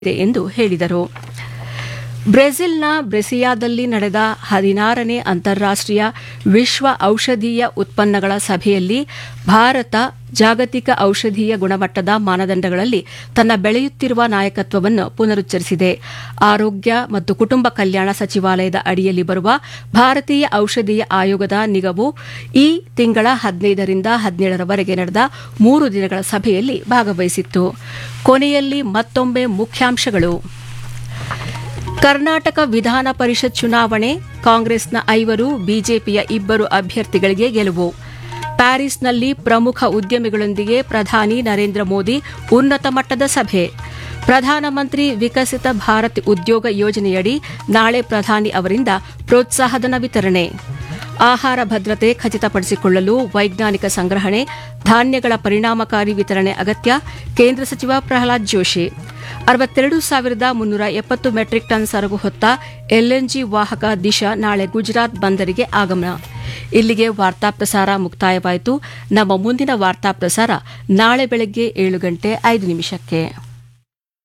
ಇದೆ ಎಂದು ಹೇಳಿದರು ಬ್ರೆಜಿಲ್ನ ಬ್ರೆಸಿಯಾದಲ್ಲಿ ನಡೆದ ಹದಿನಾರನೇ ಅಂತಾರಾಷ್ಟೀಯ ವಿಶ್ವ ಔಷಧೀಯ ಉತ್ಪನ್ನಗಳ ಸಭೆಯಲ್ಲಿ ಭಾರತ ಜಾಗತಿಕ ಔಷಧೀಯ ಗುಣಮಟ್ಟದ ಮಾನದಂಡಗಳಲ್ಲಿ ತನ್ನ ಬೆಳೆಯುತ್ತಿರುವ ನಾಯಕತ್ವವನ್ನು ಪುನರುಚ್ಚರಿಸಿದೆ ಆರೋಗ್ಯ ಮತ್ತು ಕುಟುಂಬ ಕಲ್ಯಾಣ ಸಚಿವಾಲಯದ ಅಡಿಯಲ್ಲಿ ಬರುವ ಭಾರತೀಯ ಔಷಧೀಯ ಆಯೋಗದ ನಿಗವು ಈ ತಿಂಗಳ ಹದಿನೈದರಿಂದ ಹದಿನೇಳರವರೆಗೆ ನಡೆದ ಮೂರು ದಿನಗಳ ಸಭೆಯಲ್ಲಿ ಭಾಗವಹಿಸಿತ್ತು ಕೊನೆಯಲ್ಲಿ ಮತ್ತೊಮ್ಮೆ ಮುಖ್ಯಾಂಶಗಳು ಕರ್ನಾಟಕ ವಿಧಾನ ಪರಿಷತ್ ಚುನಾವಣೆ ಕಾಂಗ್ರೆಸ್ನ ಐವರು ಬಿಜೆಪಿಯ ಇಬ್ಬರು ಅಭ್ಯರ್ಥಿಗಳಿಗೆ ಗೆಲುವು ಪ್ಯಾರಿಸ್ನಲ್ಲಿ ಪ್ರಮುಖ ಉದ್ಯಮಿಗಳೊಂದಿಗೆ ಪ್ರಧಾನಿ ನರೇಂದ್ರ ಮೋದಿ ಉನ್ನತ ಮಟ್ಟದ ಸಭೆ ಪ್ರಧಾನಮಂತ್ರಿ ವಿಕಸಿತ ಭಾರತ್ ಉದ್ಯೋಗ ಯೋಜನೆಯಡಿ ನಾಳೆ ಪ್ರಧಾನಿ ಅವರಿಂದ ಪ್ರೋತ್ಸಾಹಧನ ವಿತರಣೆ ಆಹಾರ ಭದ್ರತೆ ಖಚಿತಪಡಿಸಿಕೊಳ್ಳಲು ವೈಜ್ಞಾನಿಕ ಸಂಗ್ರಹಣೆ ಧಾನ್ಯಗಳ ಪರಿಣಾಮಕಾರಿ ವಿತರಣೆ ಅಗತ್ಯ ಕೇಂದ್ರ ಸಚಿವ ಪ್ರಹ್ಲಾದ್ ಜೋಶಿ ಅರವತ್ತೆರಡು ಸಾವಿರದ ಮುನ್ನೂರ ಎಪ್ಪತ್ತು ಮೆಟ್ರಿಕ್ ಟನ್ ಸರಕು ಹೊತ್ತ ಎಲ್ಎನ್ಜಿ ವಾಹಕ ದಿಶಾ ನಾಳೆ ಗುಜರಾತ್ ಬಂದರಿಗೆ ಆಗಮನ ಇಲ್ಲಿಗೆ ವಾರ್ತಾ ಪ್ರಸಾರ ಮುಕ್ತಾಯವಾಯಿತು ನಮ್ಮ ಮುಂದಿನ ವಾರ್ತಾ ಪ್ರಸಾರ ನಾಳೆ ಬೆಳಗ್ಗೆ ಏಳು ಗಂಟೆ ಐದು ನಿಮಿಷಕ್ಕೆ